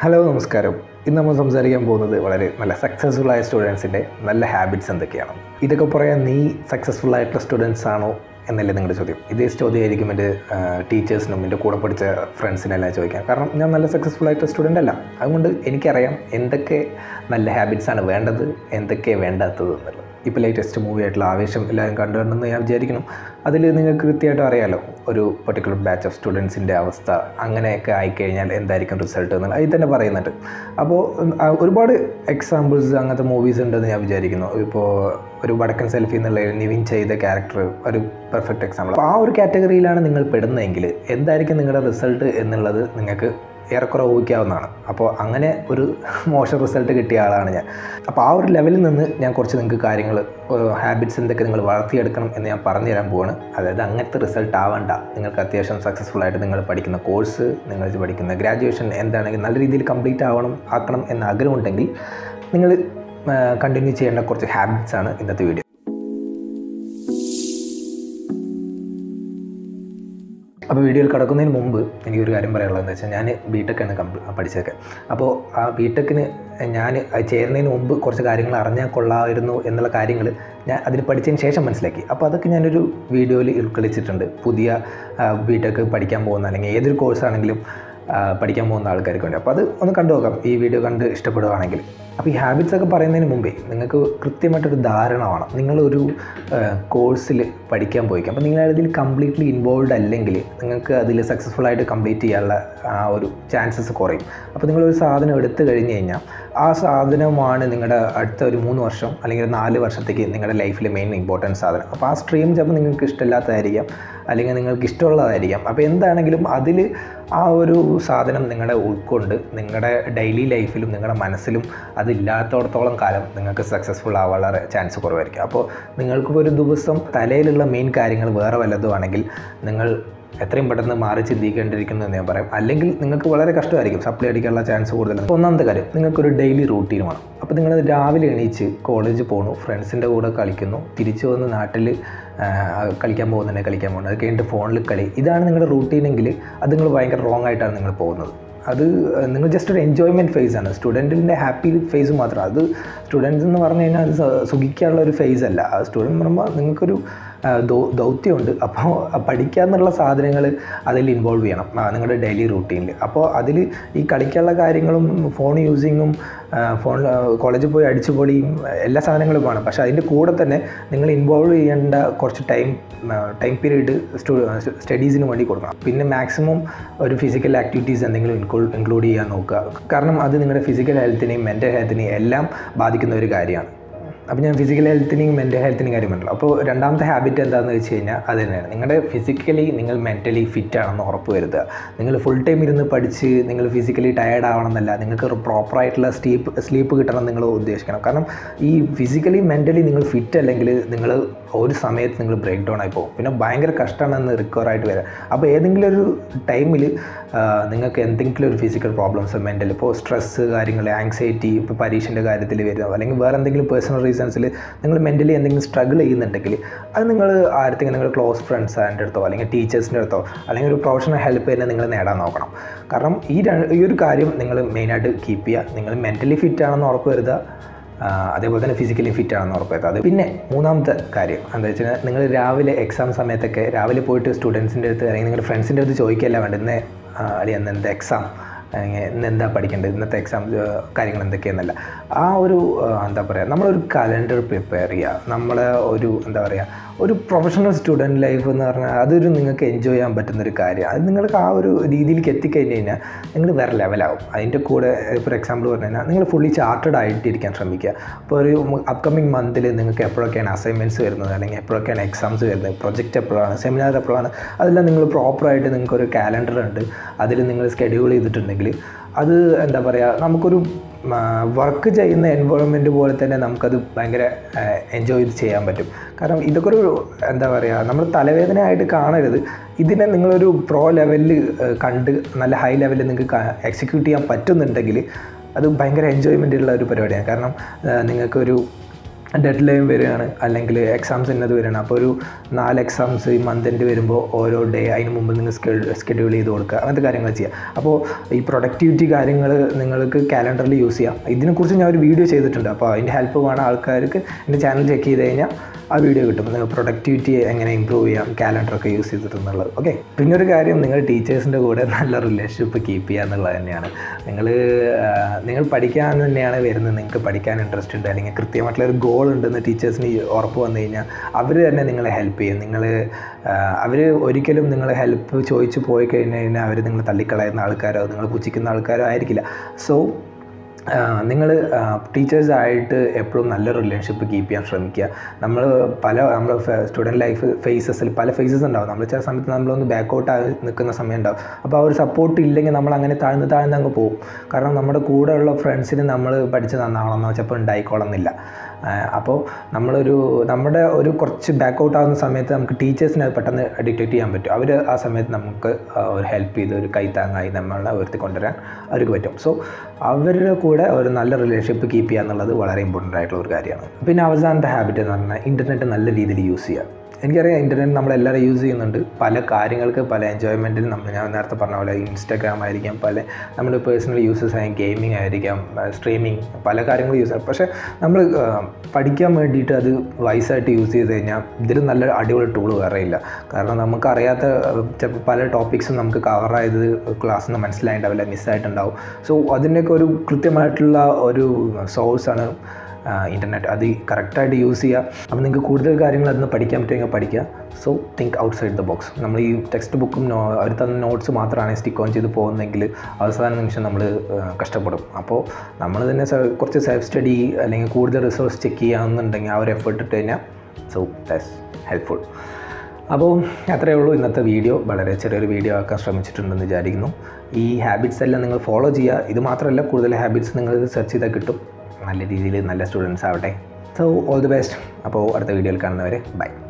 hello നമസ്കാരം ഇന്ന് നമ്മൾ സംസാരിക്കാൻ പോകുന്നത് വളരെ നല്ല സക്സസ്ഫുൾ ആയ സ്റ്റുഡൻസിൻ്റെ നല്ല ഹാബിറ്റ്സ് എന്തൊക്കെയാണ് ഇതൊക്കെ പറയാൻ നീ സക്സസ്ഫുൾ ആയിട്ടുള്ള സ്റ്റുഡൻസ് ആണോ എന്നല്ലേ നിങ്ങളുടെ ചോദ്യം ഇതേ ചോദ്യമായിരിക്കും എൻ്റെ ടീച്ചേഴ്സിനും എൻ്റെ കൂടെ പഠിച്ച ഫ്രണ്ട്സിനെല്ലാം ചോദിക്കാൻ കാരണം ഞാൻ നല്ല സക്സസ്ഫുൾ ആയിട്ടുള്ള സ്റ്റുഡൻ്റ് അല്ല അതുകൊണ്ട് എനിക്കറിയാം എന്തൊക്കെ നല്ല ഹാബിറ്റ്സ് ആണ് വേണ്ടത് എന്തൊക്കെ വേണ്ടാത്തത് എന്നുള്ളത് ഇപ്പോൾ ലേറ്റസ്റ്റ് മൂവി ആയിട്ടുള്ള ആവേശം എല്ലാവരും കണ്ടുവരണമെന്ന് ഞാൻ വിചാരിക്കണം അതിൽ നിങ്ങൾക്ക് കൃത്യമായിട്ടും അറിയാലോ ഒരു പെർട്ടിക്കുലർ ബാച്ച് ഓഫ് സ്റ്റുഡൻസിൻ്റെ അവസ്ഥ അങ്ങനെയൊക്കെ ആയിക്കഴിഞ്ഞാൽ എന്തായിരിക്കും റിസൾട്ട് എന്നുള്ളത് അതിൽ തന്നെ പറയുന്നുണ്ട് അപ്പോൾ ഉം, ആ, ഒരുപാട് എക്സാമ്പിൾസ് അങ്ങനത്തെ മൂവീസ് ഉണ്ടെന്ന് ഞാൻ വിചാരിക്കുന്നു ഇപ്പോൾ ഒരു വടക്കൻ സെൽഫി എന്നുള്ള നിവിൻ ചെയ്ത ക്യാരക്ടർ ഒരു പെർഫെക്റ്റ് എക്സാമ്പിൾ അപ്പോൾ ആ ഒരു കാറ്റഗറിയിലാണ് നിങ്ങൾ പെടുന്നതെങ്കിൽ എന്തായിരിക്കും നിങ്ങളുടെ റിസൾട്ട് എന്നുള്ളത് നിങ്ങൾക്ക് ഏറെക്കുറെ ഊഹിക്കാവുന്നതാണ് അപ്പോൾ അങ്ങനെ ഒരു മോശം റിസൾട്ട് കിട്ടിയ ആളാണ് ഞാൻ അപ്പോൾ ആ ഒരു ലെവലിൽ നിന്ന് ഞാൻ കുറച്ച് നിങ്ങൾക്ക് കാര്യങ്ങൾ ഹാബിറ്റ്സ് എന്തൊക്കെ നിങ്ങൾ വളർത്തിയെടുക്കണം എന്ന് ഞാൻ പറഞ്ഞു തരാൻ പോവാണ് അതായത് അങ്ങനത്തെ റിസൾട്ട് ആവണ്ട നിങ്ങൾക്ക് അത്യാവശ്യം സക്സസ്ഫുൾ ആയിട്ട് നിങ്ങൾ പഠിക്കുന്ന കോഴ്സ് നിങ്ങൾ പഠിക്കുന്ന ഗ്രാജുവേഷൻ എന്താണെങ്കിൽ നല്ല രീതിയിൽ കംപ്ലീറ്റ് ആവണം ആക്കണം എന്ന ആഗ്രഹമുണ്ടെങ്കിൽ നിങ്ങൾ കണ്ടിന്യൂ ചെയ്യേണ്ട കുറച്ച് ഹാബിറ്റ്സ് ആണ് ഇന്നത്തെ വീഡിയോ അപ്പോൾ വീഡിയോയിൽ കിടക്കുന്നതിന് മുമ്പ് എനിക്കൊരു കാര്യം പറയാനുള്ളത് എന്താ വെച്ചാൽ ഞാൻ ബി ടെക്കാണ് കംപ്ലീ പഠിച്ചതൊക്കെ അപ്പോൾ ആ ബി ടെക്കിന് ഞാൻ അത് ചേരുന്നതിന് മുമ്പ് കുറച്ച് കാര്യങ്ങൾ അറിഞ്ഞാൽ കൊള്ളാമായിരുന്നു എന്നുള്ള കാര്യങ്ങൾ ഞാൻ അതിൽ പഠിച്ചതിന് ശേഷം മനസ്സിലാക്കി അപ്പോൾ അതൊക്കെ ഞാനൊരു വീഡിയോയിൽ ഉൾക്കൊള്ളിച്ചിട്ടുണ്ട് പുതിയ ബി ടെക്ക് പഠിക്കാൻ പോകുന്ന അല്ലെങ്കിൽ ഏതൊരു കോഴ്സാണെങ്കിലും പഠിക്കാൻ പോകുന്ന ആൾക്കാർക്ക് വേണ്ടി അപ്പോൾ അത് ഒന്ന് കണ്ടു നോക്കാം ഈ വീഡിയോ കണ്ട് ഇഷ്ടപ്പെടുകയാണെങ്കിൽ അപ്പോൾ ഈ ഹാബിറ്റ്സ് ഒക്കെ പറയുന്നതിന് മുമ്പേ നിങ്ങൾക്ക് കൃത്യമായിട്ടൊരു ധാരണ വേണം നിങ്ങളൊരു കോഴ്സിൽ പഠിക്കാൻ പോയിക്കാം അപ്പോൾ നിങ്ങൾ അതിൽ കംപ്ലീറ്റ്ലി ഇൻവോൾവ് അല്ലെങ്കിൽ നിങ്ങൾക്ക് അതിൽ സക്സസ്ഫുൾ ആയിട്ട് കംപ്ലീറ്റ് ചെയ്യാനുള്ള ആ ഒരു ചാൻസസ് കുറയും അപ്പോൾ നിങ്ങളൊരു സാധനം എടുത്തു കഴിഞ്ഞ് കഴിഞ്ഞാൽ ആ സാധനമാണ് നിങ്ങളുടെ അടുത്ത ഒരു മൂന്ന് വർഷം അല്ലെങ്കിൽ ഒരു നാല് വർഷത്തേക്ക് നിങ്ങളുടെ ലൈഫിലെ മെയിൻ ഇമ്പോർട്ടൻറ്റ് സാധനം അപ്പോൾ ആ സ്ട്രീം ചിലപ്പോൾ നിങ്ങൾക്ക് ഇഷ്ടമില്ലാത്തതായിരിക്കാം അല്ലെങ്കിൽ നിങ്ങൾക്ക് ഇഷ്ടമുള്ളതായിരിക്കാം അപ്പോൾ എന്താണെങ്കിലും അതിൽ ആ ഒരു സാധനം നിങ്ങളുടെ ഉൾക്കൊണ്ട് നിങ്ങളുടെ ഡെയിലി ലൈഫിലും നിങ്ങളുടെ മനസ്സിലും അതില്ലാത്തടത്തോളം കാലം നിങ്ങൾക്ക് സക്സസ്ഫുൾ ആവാനുള്ള ചാൻസ് കുറവായിരിക്കും അപ്പോൾ നിങ്ങൾക്കിപ്പോൾ ഒരു ദിവസം തലയിലുള്ള മെയിൻ കാര്യങ്ങൾ വേറെ വല്ലതും ആണെങ്കിൽ നിങ്ങൾ എത്രയും പെട്ടെന്ന് മാറി ചിന്തിക്കേണ്ടിയിരിക്കുന്നു എന്ന് ഞാൻ പറയും അല്ലെങ്കിൽ നിങ്ങൾക്ക് വളരെ കഷ്ടമായിരിക്കും സപ്ലൈ അടിക്കാനുള്ള ചാൻസ് കൂടുതലാണ് ഒന്നാമത്തെ കാര്യം നിങ്ങൾക്കൊരു ഡെയിലി റൂട്ടീൻ വേണം അപ്പോൾ നിങ്ങൾ രാവിലെ എണീച്ച് കോളേജിൽ പോകണു ഫ്രണ്ട്സിൻ്റെ കൂടെ കളിക്കുന്നു തിരിച്ചു വന്ന് നാട്ടിൽ കളിക്കാൻ പോകുന്നുണ്ടെ കളിക്കാൻ പോകുന്നത് അത് കഴിഞ്ഞിട്ട് ഫോണിൽ കളി ഇതാണ് നിങ്ങളുടെ റൂട്ടീനെങ്കിൽ അത് നിങ്ങൾ ഭയങ്കര റോങ് ആയിട്ടാണ് നിങ്ങൾ പോകുന്നത് അത് നിങ്ങൾ ജസ്റ്റ് ഒരു എൻജോയ്മെൻറ്റ് ഫേസ് ആണ് സ്റ്റുഡൻറ്റിൻ്റെ ഹാപ്പി ഫേസ് മാത്രം അത് സ്റ്റുഡൻസ് എന്ന് പറഞ്ഞു കഴിഞ്ഞാൽ അത് സ- സുഖിക്കാനുള്ള ഒരു ഫേസ് അല്ല ആ സ്റ്റുഡൻറ്റ് പറയുമ്പോൾ നിങ്ങൾക്കൊരു ആ, ദൗ- ദൗത്യമുണ്ട് അപ്പോൾ പഠിക്കാന്നുള്ള സാധനങ്ങൾ അതിൽ ഇൻവോൾവ് ചെയ്യണം ആ, നിങ്ങളുടെ ഡെയിലി റൂട്ടീനിൽ അപ്പോൾ അതിൽ ഈ കളിക്കാനുള്ള കാര്യങ്ങളും ഫോൺ യൂസിങ്ങും ഫോൺ കോളേജിൽ പോയി അടിച്ചു പൊളിയും എല്ലാ സാധനങ്ങളും വേണം പക്ഷേ അതിൻ്റെ കൂടെ തന്നെ നിങ്ങൾ ഇൻവോൾവ് ചെയ്യേണ്ട കുറച്ച് ടൈം ടൈം പീരീഡ് സ്റ്റഡീസിന് വേണ്ടി കൊടുക്കണം പിന്നെ മാക്സിമം ഒരു ഫിസിക്കൽ ആക്ടിവിറ്റീസ് എന്തെങ്കിലും ഇൻക്ലൂഡ് ചെയ്യാൻ നോക്കുക കാരണം അത് നിങ്ങളുടെ ഫിസിക്കൽ ഹെൽത്തിനെയും മെൻ്റൽ ഹെൽത്തിനെയും എല്ലാം ബാധിക്കുന്ന ഒരു കാര്യമാണ് അപ്പോൾ ഞാൻ ഫിസിക്കൽ ഹെൽത്തിനെയും മെൻ്റൽ ഹെൽത്തിനെയും കാര്യം പറഞ്ഞല്ലോ അപ്പോൾ രണ്ടാമത്തെ ഹാബിറ്റ് എന്താണെന്ന് വെച്ച് കഴിഞ്ഞാൽ അത് തന്നെയാണ് നിങ്ങളുടെ ഫിസിക്കലി നിങ്ങൾ മെൻ്റലി ഫിറ്റ് ആണെന്ന് ഉറപ്പ് വരുത്തുക നിങ്ങൾ ഫുൾ ടൈം ഇരുന്ന് പഠിച്ച് നിങ്ങൾ ഫിസിക്കലി ടയേർഡ് ആവണമെന്നല്ല നിങ്ങൾക്ക് ഒരു പ്രോപ്പറായിട്ടുള്ള സ്ലീപ്പ് സ്ലീപ്പ് കിട്ടണം നിങ്ങൾ ഉദ്ദേശിക്കണം കാരണം ഈ ഫിസിക്കലി മെൻ്റലി നിങ്ങൾ ഫിറ്റ് അല്ലെങ്കിൽ നിങ്ങൾ ഒരു സമയത്ത് നിങ്ങൾ ബ്രേക്ക് ഡൗൺ ആയി പോകും പിന്നെ ഭയങ്കര കഷ്ടമാണെന്ന് റിക്കവർ ആയിട്ട് വരാം അപ്പോൾ ഏതെങ്കിലും ഒരു ടൈമിൽ നിങ്ങൾക്ക് എന്തെങ്കിലും ഒരു ഫിസിക്കൽ പ്രോബ്ലംസ് മെൻ്റൽ ഇപ്പോൾ സ്ട്രെസ്സ് കാര്യങ്ങൾ ആങ്സൈറ്റി ഇപ്പോൾ പരീക്ഷൻ്റെ കാര്യത്തിൽ വരുന്നത് അല്ലെങ്കിൽ വേറെ എന്തെങ്കിലും പേഴ്സണൽ റീസൺസിൽ നിങ്ങൾ മെൻ്റലി എന്തെങ്കിലും സ്ട്രഗിൾ ചെയ്യുന്നുണ്ടെങ്കിൽ അത് നിങ്ങൾ ആരത്തെങ്കിലും നിങ്ങൾ ക്ലോസ് ഫ്രണ്ട്സ് അതിൻ്റെ അടുത്തോ അല്ലെങ്കിൽ ടീച്ചേഴ്സിൻ്റെ അടുത്തോ അല്ലെങ്കിൽ ഒരു പ്രൊഫഷണൽ ഹെൽപ്പ് തന്നെ നിങ്ങൾ നേടാൻ നോക്കണം കാരണം ഈ ര- ഈ ഒരു കാര്യം നിങ്ങൾ മെയിനായിട്ട് കീപ്പ് ചെയ്യുക നിങ്ങൾ മെൻ്റലി ഫിറ്റ് ആണെന്ന് ഉറപ്പ് വരുത്തുക ആ, അതേപോലെ തന്നെ ഫിസിക്കലി ഫിറ്റ് ആണെന്ന് ഉറപ്പുവരുത്തുക അത് പിന്നെ മൂന്നാമത്തെ കാര്യം എന്താ വെച്ചാൽ നിങ്ങൾ രാവിലെ എക്സാം സമയത്തൊക്കെ രാവിലെ പോയിട്ട് സ്റ്റുഡൻസിൻ്റെ അടുത്ത് അല്ലെങ്കിൽ നിങ്ങളുടെ ഫ്രണ്ട്സിൻ്റെ അടുത്ത് ചോദിക്കുകയല്ല വേണ്ട ഇന്ന് അല്ലെങ്കിൽ ഇന്ന് എന്താ എക്സാം ഇന്ന് എന്താ പഠിക്കേണ്ടത് ഇന്നത്തെ എക്സാം കാര്യങ്ങൾ എന്തൊക്കെയെന്നല്ല ആ ഒരു ആ, എന്താ പറയുക നമ്മളൊരു കലണ്ടർ പ്രിപ്പയർ ചെയ്യുക നമ്മളെ ഒരു എന്താ പറയുക ഒരു പ്രൊഫഷണൽ സ്റ്റുഡൻറ്റ് ലൈഫ് എന്ന് പറഞ്ഞാൽ അതൊരു നിങ്ങൾക്ക് എൻജോയ് ചെയ്യാൻ പറ്റുന്നൊരു കാര്യമാണ് അത് നിങ്ങൾക്ക് ആ ഒരു രീതിയിലേക്ക് എത്തിക്കഴിഞ്ഞ് കഴിഞ്ഞാൽ നിങ്ങൾ വേറെ ലെവലാവും അതിൻ്റെ കൂടെ ഫോർ എക്സാമ്പിൾ പറഞ്ഞു കഴിഞ്ഞാൽ നിങ്ങൾ ഫുള്ളി ചാർട്ടഡ് ആയിട്ടിരിക്കാൻ ശ്രമിക്കുക അപ്പോൾ ഒരു അപ്കമിങ് മന്തിൽ നിങ്ങൾക്ക് എപ്പോഴൊക്കെയാണ് അസൈൻമെൻറ്റ്സ് വരുന്നത് അല്ലെങ്കിൽ എപ്പോഴൊക്കെയാണ് എക്സാംസ് വരുന്നത് പ്രൊജക്റ്റ് എപ്പോഴാണ് സെമിനാർ എപ്പോഴാണ് അതെല്ലാം നിങ്ങൾ പ്രോപ്പറായിട്ട് നിങ്ങൾക്കൊരു കാലണ്ടർ ഉണ്ട് അതിൽ നിങ്ങൾ സ്കെഡ്യൂൾ ചെയ്തിട്ടുണ്ടെങ്കിൽ അത് എന്താ പറയുക നമുക്കൊരു വർക്ക് ചെയ്യുന്ന എൻവയോൺമെൻറ്റ് പോലെ തന്നെ നമുക്കത് ഭയങ്കര എൻജോയ് ചെയ്ത് ചെയ്യാൻ പറ്റും കാരണം ഇതൊക്കെ ഒരു എന്താ പറയുക നമ്മൾ തലവേദനയായിട്ട് കാണരുത് ഇതിനെ നിങ്ങളൊരു പ്രോ ലെവലിൽ കണ്ട് നല്ല ഹൈ ലെവലിൽ നിങ്ങൾക്ക് എക്സിക്യൂട്ട് ചെയ്യാൻ പറ്റുന്നുണ്ടെങ്കിൽ അത് ഭയങ്കര എൻജോയ്മെൻ്റ് ഉള്ള ഒരു പരിപാടിയാണ് കാരണം ആ, നിങ്ങൾക്കൊരു ഡെഡ് ലൈൻ വരികയാണ് അല്ലെങ്കിൽ എക്സാംസ് ഇന്നത് വരികയാണ് അപ്പോൾ ഒരു നാല് എക്സാംസ് ഈ മന്ത് എൻഡ് വരുമ്പോൾ ഓരോ ഡേ അതിന് മുമ്പ് നിങ്ങൾ സ്കെഡ്യൂൾ ചെയ്ത് കൊടുക്കുക അങ്ങനത്തെ കാര്യങ്ങൾ ചെയ്യുക അപ്പോൾ ഈ പ്രൊഡക്ടിവിറ്റി കാര്യങ്ങൾ നിങ്ങൾക്ക് കാലണ്ടറിൽ യൂസ് ചെയ്യാം ഇതിനെക്കുറിച്ച് ഞാൻ ഒരു വീഡിയോ ചെയ്തിട്ടുണ്ട് അപ്പോൾ അതിൻ്റെ ഹെൽപ്പ് വേണം ആൾക്കാർക്ക് എൻ്റെ ചാനൽ ചെക്ക് ചെയ്ത് കഴിഞ്ഞാൽ ആ വീഡിയോ കിട്ടും നിങ്ങൾ പ്രൊഡക്ടിവിറ്റി എങ്ങനെ ഇമ്പ്രൂവ് ചെയ്യാം കാലണ്ടറൊക്കെ യൂസ് ചെയ്തിട്ടുള്ളത് ഓക്കെ പിന്നെ ഒരു കാര്യം നിങ്ങൾ ടീച്ചേഴ്സിൻ്റെ കൂടെ നല്ല റിലേഷൻഷിപ്പ് കീപ്പ് ചെയ്യുക എന്നുള്ളത് തന്നെയാണ് നിങ്ങൾ നിങ്ങൾ പഠിക്കാൻ തന്നെയാണ് വരുന്നത് നിങ്ങൾക്ക് പഠിക്കാൻ ഇൻട്രസ്റ്റ് ഉണ്ട് അല്ലെങ്കിൽ കൃത്യമായിട്ടുള്ള ഒരു ഗോൾ ഉണ്ടെന്ന് ടീച്ചേഴ്സിന് ഉറപ്പ് വന്നു കഴിഞ്ഞാൽ അവർ തന്നെ നിങ്ങളെ ഹെൽപ്പ് ചെയ്യും നിങ്ങൾ അവർ ഒരിക്കലും നിങ്ങൾ ഹെൽപ്പ് ചോദിച്ച് പോയി കഴിഞ്ഞ് കഴിഞ്ഞാൽ അവർ നിങ്ങൾ തള്ളിക്കളയുന്ന ആൾക്കാരോ നിങ്ങൾ പുച്ഛിക്കുന്ന ആൾക്കാരോ ആയിരിക്കില്ല സോ നിങ്ങൾ ടീച്ചേഴ്സായിട്ട് എപ്പോഴും നല്ല റിലേഷൻഷിപ്പ് കീപ്പ് ചെയ്യാൻ ശ്രമിക്കുക നമ്മൾ പല നമ്മൾ സ്റ്റുഡൻറ്റ് ലൈഫ് ഫേസസിൽ പല ഫേസസ് ഉണ്ടാവും നമ്മൾ ചില സമയത്ത് നമ്മളൊന്ന് ബാക്കൗട്ട് ആയി നിൽക്കുന്ന സമയം ഉണ്ടാവും അപ്പോൾ ആ ഒരു സപ്പോർട്ട് ഇല്ലെങ്കിൽ നമ്മൾ അങ്ങനെ താഴ്ന്ന് താഴ്ന്ന് അങ്ങ് പോകും കാരണം നമ്മുടെ കൂടെയുള്ള ഫ്രണ്ട്സിന് നമ്മൾ പഠിച്ച് നന്നാവണമെന്ന് വെച്ചപ്പോൾ ഉണ്ടായിക്കോളുന്നില്ല അപ്പോൾ നമ്മളൊരു നമ്മുടെ ഒരു കുറച്ച് ബാക്കൗട്ട് ആവുന്ന സമയത്ത് നമുക്ക് ടീച്ചേഴ്സിനെ അത് പെട്ടെന്ന് ഡിറ്റക്ട് ചെയ്യാൻ പറ്റും അവർ ആ സമയത്ത് നമുക്ക് ഒരു ഹെൽപ്പ് ചെയ്ത് ഒരു കൈത്താങ്ങായി നമ്മളെ ഉയർത്തി കൊണ്ടുവരാൻ അവർക്ക് പറ്റും സോ അവരുടെ കൂടെ ഒരു നല്ല റിലേഷൻഷിപ്പ് കീപ്പ് ചെയ്യുക എന്നുള്ളത് വളരെ ഇമ്പോർട്ടൻ്റ് ആയിട്ടുള്ള ഒരു കാര്യമാണ് പിന്നെ അവസാനത്തെ ഹാബിറ്റ് എന്ന് പറഞ്ഞാൽ ഇൻ്റർനെറ്റ് നല്ല രീതിയിൽ യൂസ് ചെയ്യുക എനിക്കറിയാം ഇൻ്റർനെറ്റ് നമ്മളെല്ലാവരും യൂസ് ചെയ്യുന്നുണ്ട് പല കാര്യങ്ങൾക്ക് പല എൻജോയ്മെൻറ്റിനും നമ്മൾ ഞാൻ നേരത്തെ പറഞ്ഞ പോലെ ഇൻസ്റ്റാഗ്രാം ആയിരിക്കാം പല നമ്മുടെ പേഴ്സണൽ യൂസസ് ആയ ഗെയിമിംഗ് ആയിരിക്കാം സ്ട്രീമിങ് പല കാര്യങ്ങളും യൂസ് ചെയ്യാം പക്ഷേ നമ്മൾ പഠിക്കാൻ വേണ്ടിയിട്ട് അത് വൈസായിട്ട് യൂസ് ചെയ്ത് കഴിഞ്ഞാൽ ഇതിൽ നല്ല അടിപൊളി ടൂൾ വേറെ ഇല്ല കാരണം നമുക്കറിയാത്ത ചിലപ്പോൾ പല ടോപ്പിക്സും നമുക്ക് കവറായത് ക്ലാസ്സിൽ നിന്ന് മനസ്സിലായിട്ടുണ്ടാവില്ല മിസ്സായിട്ടുണ്ടാവും സോ അതിൻ്റെയൊക്കെ ഒരു കൃത്യമായിട്ടുള്ള ഒരു സോഴ്സാണ് ഇൻ്റർനെറ്റ് അത് കറക്റ്റായിട്ട് യൂസ് ചെയ്യുക അപ്പോൾ നിങ്ങൾക്ക് കൂടുതൽ കാര്യങ്ങൾ അതിന് പഠിക്കാൻ പറ്റുമെങ്കിൽ പഠിക്കുക so think outside the box നമ്മൾ ഈ ടെക്സ്റ്റ് ബുക്കും നോ അവർ തന്ന നോട്ട്സ് മാത്രമാണ് സ്റ്റിക്ക് ഓൺ ചെയ്ത് പോകുന്നതെങ്കിൽ അവസാന നിമിഷം നമ്മൾ കഷ്ടപ്പെടും അപ്പോൾ നമ്മൾ തന്നെ കുറച്ച് സെൽഫ് സ്റ്റഡി അല്ലെങ്കിൽ കൂടുതൽ റിസോഴ്സ് ചെക്ക് ചെയ്യാമെന്നുണ്ടെങ്കിൽ ആ ഒരു എഫേർട്ട് ഇട്ട് കഴിഞ്ഞാൽ സോ ദാറ്റ്സ് ഹെൽപ്ഫുൾ അപ്പോൾ അത്രയേ ഉള്ളൂ ഇന്നത്തെ വീഡിയോ വളരെ ചെറിയൊരു വീഡിയോ ആക്കാൻ ശ്രമിച്ചിട്ടുണ്ടെന്ന് വിചാരിക്കുന്നു ഈ ഹാബിറ്റ്സ് എല്ലാം നിങ്ങൾ ഫോളോ ചെയ്യുക ഇത് മാത്രമല്ല കൂടുതൽ ഹാബിറ്റ്സ് നിങ്ങൾ സെർച്ച് ചെയ്താൽ കിട്ടും നല്ല രീതിയിൽ നല്ല സ്റ്റുഡൻസ് ആവട്ടെ സോ ഓൾ ദി ബെസ്റ്റ് അപ്പോൾ അടുത്ത വീഡിയോയിൽ കാണുന്നവരെ ബൈ